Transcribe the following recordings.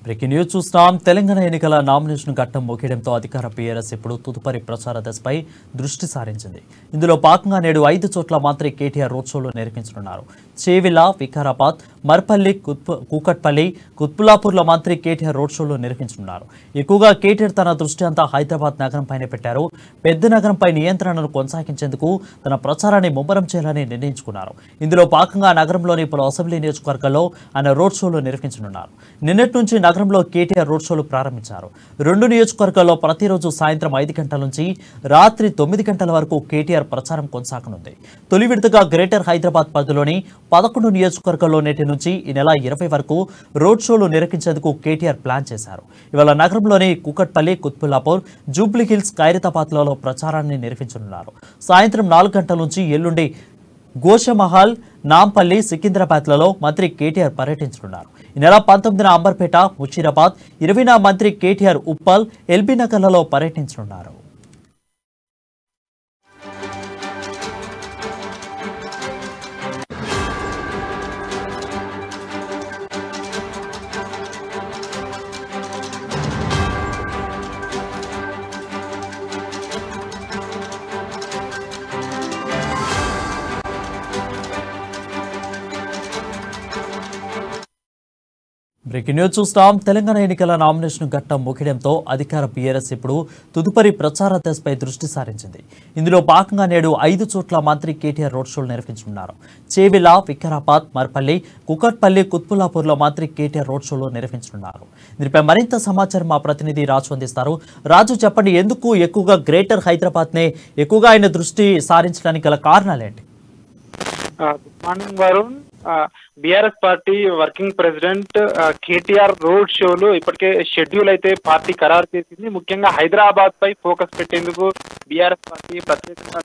breaking news చూస్తున్నాం తెలంగాణ ఎన్నికల nomination ఘట్టం ముగియడంతో అధికార బీఆర్ఎస్ ఇప్పుడు తదుపరి ప్రచార దశపై దృష్టి సారించింది ఇందులో భాగంగా నేడు ఐదు చోట్ల మంత్రి కేటీఆర్ రోడ్ షోలు నిర్వహించనున్నారు చేవిల వికారాబాద్ మర్పల్లి కుత్పు కూకట్పల్లి కుత్పులాపూర్లో మంత్రి కేటీఆర్ రోడ్ షోలు నిర్వహించనున్నారు ఎక్కువగా కేటీఆర్ తన దృష్టి అంతా హైదరాబాద్ నగరంపైనే పెట్టారు పెద్ద నగరంపై నియంత్రణను కొనసాగించేందుకు తన ప్రచారాన్ని ముమ్మరం చేయాలని నిర్ణయించుకున్నారు ఇందులో భాగంగా నగరంలోని పలు అసెంబ్లీ నియోజకవర్గాల్లో ఆయన రోడ్ షోలు నిర్వహించనున్నారు నిన్నటి నుంచి నగరంలో కేటీఆర్ రోడ్ షోలు ప్రారంభించారు రెండు నియోజకవర్గాల్లో ప్రతిరోజు సాయంత్రం ఐదు గంటల నుంచి రాత్రి తొమ్మిది గంటల వరకు కేటీఆర్ ప్రచారం కొనసాగనుంది తొలి విడతగా గ్రేటర్ హైదరాబాద్ పరిధిలోని పదకొండు నియోజకవర్గాల్లో నేటి నుంచి ఈ నెల ఇరవై వరకు రోడ్ షోలు నిర్వహించేందుకు కేటీఆర్ ప్లాన్ చేశారు ఇవాళ నగరంలోని కుకట్పల్లి కుత్బుల్లాపూర్ జూబ్లీ హిల్స్ ఖైరతాబాద్లలో ప్రచారాన్ని నిర్వహించనున్నారు సాయంత్రం నాలుగు గంటల నుంచి ఎల్లుండి గోషమహల్ నాంపల్లి సికింద్రాబాద్లలో మంత్రి కేటీఆర్ పర్యటించనున్నారు ఈ నెల పంతొమ్మిదిన అంబర్పేట ముషీరాబాద్ ఇరవైన మంత్రి కేటీఆర్ ఉప్పల్ ఎల్బీ నగర్లలో పర్యటించనున్నారు బ్రేకింగ్ న్యూస్ చూస్తాం తెలంగాణ ఎన్నికల నామినేషన్ ఘట్టం ముగియడంతో అధికార బీఆర్ఎస్ ఇప్పుడు తదుపరి ప్రచార దశపై దృష్టి సారించింది ఇందులో భాగంగా నేడు ఐదు చోట్ల మంత్రి కేటీఆర్ రోడ్ షోలు నిర్వహించనున్నారు చేవిల వికారాబాద్ మర్పల్లి కుకట్పల్లి కుత్పులాపూర్లో మంత్రి కేటీఆర్ రోడ్ షోలు నిర్వహించనున్నారు దీనిపై మరింత సమాచారం మా ప్రతినిధి రాజు అందిస్తారు రాజు చెప్పండి ఎందుకు ఎక్కువగా గ్రేటర్ హైదరాబాద్నే ఎక్కువగా ఆయన దృష్టి సారించడానికి గల కారణాలేంటి good morning Varun BRS party working president KTR road షోలు ఇప్పటికే షెడ్యూల్ అయితే పార్టీ ఖరారు చేసింది ముఖ్యంగా హైదరాబాద్ పై ఫోకస్ పెట్టేందుకు బీఆర్ఎస్ పార్టీ ప్రత్యేకంగా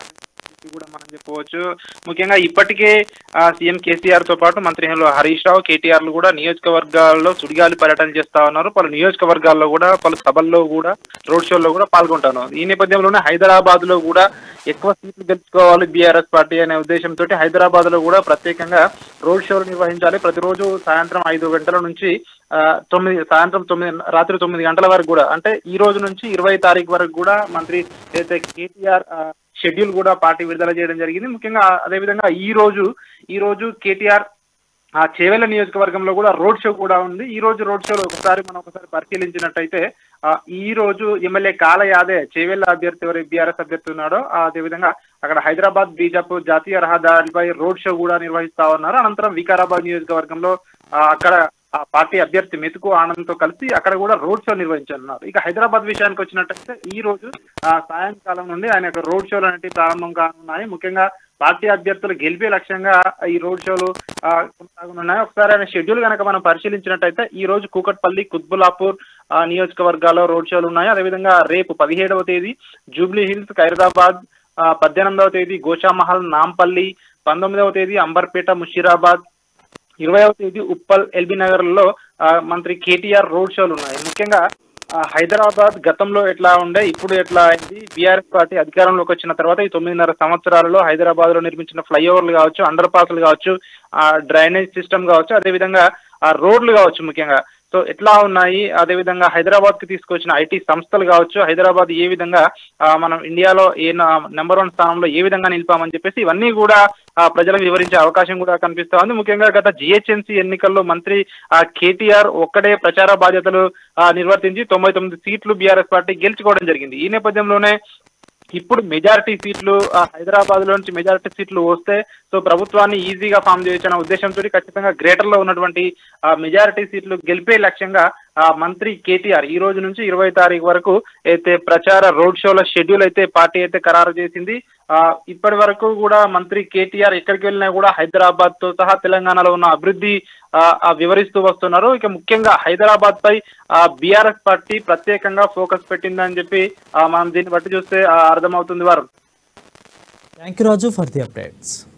కూడా మనం చెప్పవచ్చు ముఖ్యంగా ఇప్పటికే ఆ, సీఎం కేసీఆర్ తో పాటు మంత్రి హరీష్ రావు కేటీఆర్ లు కూడా నియోజకవర్గాల్లో సుడిగాలి పర్యటన చేస్తా ఉన్నారు పలు నియోజకవర్గాల్లో కూడా పలు సభల్లో కూడా రోడ్ షోల్లో కూడా పాల్గొంటున్నారు ఈ నేపథ్యంలోనే హైదరాబాద్ లో కూడా ఎక్కువ సీట్లు గెలుచుకోవాలి బీఆర్ఎస్ పార్టీ అనే ఉద్దేశంతో హైదరాబాద్ లో కూడా ప్రత్యేకంగా రోడ్ షోలు నిర్వహించాలి ప్రతిరోజు సాయంత్రం ఐదు గంటల నుంచి ఆ, తొమ్మిది సాయంత్రం తొమ్మిది రాత్రి తొమ్మిది గంటల వరకు కూడా అంటే ఈ రోజు నుంచి ఇరవై తారీఖు వరకు కూడా మంత్రి ఏదైతే కేటీఆర్ షెడ్యూల్ కూడా పార్టీ విడుదల చేయడం జరిగింది ముఖ్యంగా అదేవిధంగా ఈ రోజు ఈ రోజు కేటీఆర్ ఆ చేవెళ్ల నియోజకవర్గంలో కూడా రోడ్ షో కూడా ఉంది ఈ రోజు రోడ్ షోలో ఒకసారి మనం ఒకసారి పరిశీలించినట్టయితే ఆ, ఈ రోజు ఎమ్మెల్యే కాల యాదే చేవెళ్ల అభ్యర్థి ఎవరు బీఆర్ఎస్ అభ్యర్థి ఉన్నాడో ఆ, అదేవిధంగా అక్కడ హైదరాబాద్ బీజాపూర్ జాతీయ రహదారిపై రోడ్ షో కూడా నిర్వహిస్తా ఉన్నారు అనంతరం వికారాబాద్ నియోజకవర్గంలో ఆ, అక్కడ ఆ పార్టీ అభ్యర్థి మెతుకు ఆనంద్తో కలిసి అక్కడ కూడా రోడ్ షో నిర్వహించనున్నారు ఇక హైదరాబాద్ విషయానికి వచ్చినట్టయితే ఈ రోజు ఆ, సాయంకాలం నుండి ఆయన యొక్క రోడ్ షోలు అనేవి ప్రారంభం కానున్నాయి ముఖ్యంగా పార్టీ అభ్యర్థులు గెలిపే లక్ష్యంగా ఈ రోడ్ షోలు ఆ, కొనసాగనున్నాయి ఒకసారి ఆయన షెడ్యూల్ కనుక మనం పరిశీలించినట్టయితే ఈ రోజు కూకట్పల్లి కుత్బులాపూర్ ఆ, నియోజకవర్గాల్లో రోడ్ షోలు ఉన్నాయి అదేవిధంగా రేపు పదిహేడవ తేదీ జూబ్లీ హిల్స్ ఖైరదాబాద్ ఆ, పద్దెనిమిదవ తేదీ గోషామహల్ నాంపల్లి పంతొమ్మిదవ తేదీ అంబర్పేట ముషీరాబాద్ ఇరవైవ తేదీ ఉప్పల్ ఎల్బీ నగర్లో ఆ, మంత్రి కేటీఆర్ రోడ్ షోలు ఉన్నాయి ముఖ్యంగా ఆ, హైదరాబాద్ గతంలో ఎట్లా ఉండే ఇప్పుడు ఎట్లా అయింది బీఆర్ఎస్ పార్టీ అధికారంలోకి వచ్చిన తర్వాత ఈ తొమ్మిదిన్నర సంవత్సరాలలో హైదరాబాద్ లో నిర్మించిన ఫ్లైఓవర్లు కావచ్చు అండర్ పాస్లు కావచ్చు ఆ డ్రైనేజ్ సిస్టమ్ కావచ్చు అదేవిధంగా ఆ రోడ్లు కావచ్చు ముఖ్యంగా సో ఎట్లా ఉన్నాయి అదేవిధంగా హైదరాబాద్ కి తీసుకొచ్చిన ఐటీ సంస్థలు కావచ్చు హైదరాబాద్ ఏ విధంగా ఆ, మనం ఇండియాలో ఏ నెంబర్ వన్ స్థానంలో ఏ విధంగా నిలిపామని చెప్పేసి ఇవన్నీ కూడా ఆ, ప్రజలకు వివరించే అవకాశం కూడా కనిపిస్తా ఉంది ముఖ్యంగా గత జిహెచ్ఎంసీ ఎన్నికల్లో మంత్రి ఆ, కేటీఆర్ ఒక్కడే ప్రచార బాధ్యతలు ఆ, నిర్వర్తించి తొంభై తొమ్మిది సీట్లు బీఆర్ఎస్ పార్టీ గెలుచుకోవడం జరిగింది ఈ నేపథ్యంలోనే ఇప్పుడు మెజారిటీ సీట్లు హైదరాబాద్ లో నుంచి మెజారిటీ సీట్లు వస్తే సో ప్రభుత్వాన్ని ఈజీగా ఫామ్ చేయొచ్చన్న ఉద్దేశంతో ఖచ్చితంగా గ్రేటర్ లో ఉన్నటువంటి మెజారిటీ సీట్లు గెలిపే లక్ష్యంగా ఆ, మంత్రి కేటీఆర్ ఈ రోజు నుంచి ఇరవై తారీఖు వరకు అయితే ప్రచార రోడ్ షోల షెడ్యూల్ అయితే పార్టీ అయితే ఖరారు చేసింది ఆ, ఇప్పటి వరకు కూడా మంత్రి కేటీఆర్ ఎక్కడికి వెళ్ళినా కూడా హైదరాబాద్ తో సహా తెలంగాణలో ఉన్న అభివృద్ధి ఆ, ఆ, వివరిస్తూ వస్తున్నారు ఇక ముఖ్యంగా హైదరాబాద్ పై బీఆర్ఎస్ పార్టీ ప్రత్యేకంగా ఫోకస్ పెట్టిందని చెప్పి ఆ, మనం దీన్ని బట్టి చూస్తే ఆ, అర్థమవుతుంది వారు thank you Raju for the updates